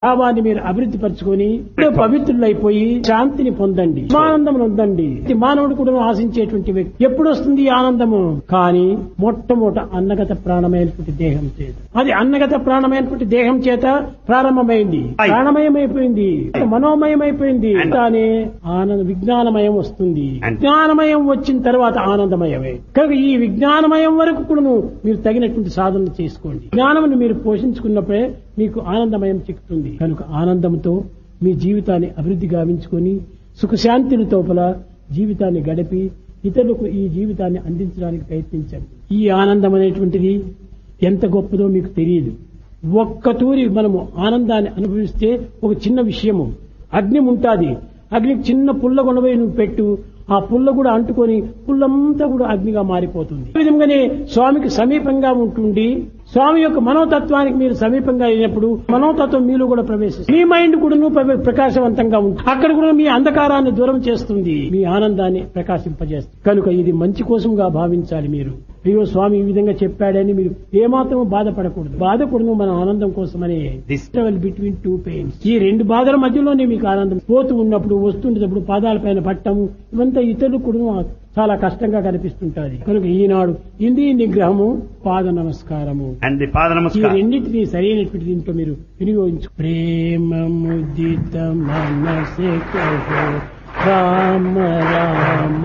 భావాన్ని మీరు అభివృద్ధి పరచుకొని పవిత్రులైపోయి శాంతిని పొందండి ఆనందం పొందండి ఇది మానవుడు కూడా ఆశించేటువంటి వ్యక్తి ఎప్పుడు వస్తుంది ఈ ఆనందము కానీ మొట్టమొదట అన్నగత ప్రాణమైనటువంటి దేహం చేత అది అన్నగత ప్రాణమైనటువంటి దేహం చేత ప్రారంభమైంది ప్రాణమయమైపోయింది మనోమయమైపోయింది కానీ ఆనంద విజ్ఞానమయం వస్తుంది విజ్ఞానమయం వచ్చిన తర్వాత ఆనందమయమే కనుక ఈ విజ్ఞానమయం వరకు కూడా మీరు తగినటువంటి సాధన చేసుకోండి జ్ఞానమును మీరు పోషించుకున్నప్పుడే మీకు ఆనందమయం చిక్కుతుంది కనుక ఆనందంతో మీ జీవితాన్ని అభివృద్ధి గావించుకొని సుఖశాంతుల తోపల జీవితాన్ని గడిపి ఇతరులకు ఈ జీవితాన్ని అందించడానికి ప్రయత్నించండి ఈ ఆనందం అనేటువంటిది ఎంత గొప్పదో మీకు తెలియదు ఒక్క తూరి మనము ఆనందాన్ని అనుభవిస్తే ఒక చిన్న విషయము అగ్ని ఉంటాది అగ్నికి చిన్న పుల్ల కొనబోయి నువ్వు పెట్టు ఆ పుల్ల కూడా అంటుకొని పుల్లంతా కూడా అగ్నిగా మారిపోతుంది ఈ విధంగానే స్వామికి సమీపంగా ఉంటుండి స్వామి యొక్క మనోతత్వానికి మీరు సమీపంగా అయినప్పుడు మనోతత్వం మీలో కూడా ప్రవేశిస్తుంది మీ మైండ్ కూడా ప్రకాశవంతంగా ఉంటుంది అక్కడ కూడా మీ అంధకారాన్ని దూరం చేస్తుంది మీ ఆనందాన్ని ప్రకాశింపజేస్తుంది కనుక ఇది మంచి కోసంగా భావించాలి మీరు అయ్యో స్వామి ఈ విధంగా చెప్పాడని మీరు ఏమాత్రం బాధపడకూడదు బాధకూడదు మన ఆనందం కోసమని This- travel between two pains ఈ రెండు బాధల మధ్యలోనే మీకు ఆనందం పోతూ ఉన్నప్పుడు వస్తుండేటప్పుడు పాదాల పైన పట్టము ఇవంతా ఇతరులకు కూడా చాలా కష్టంగా కనిపిస్తుంటాది కనుక ఈనాడు ఇంద్రియ నిగ్రహము పాద నమస్కారము And the Pada ఈ Namaskar. రెండింటినీ సరైనటువంటి దీంట్లో మీరు వినియోగించు ప్రేమ ముదిత మనసే కహో రామ రామ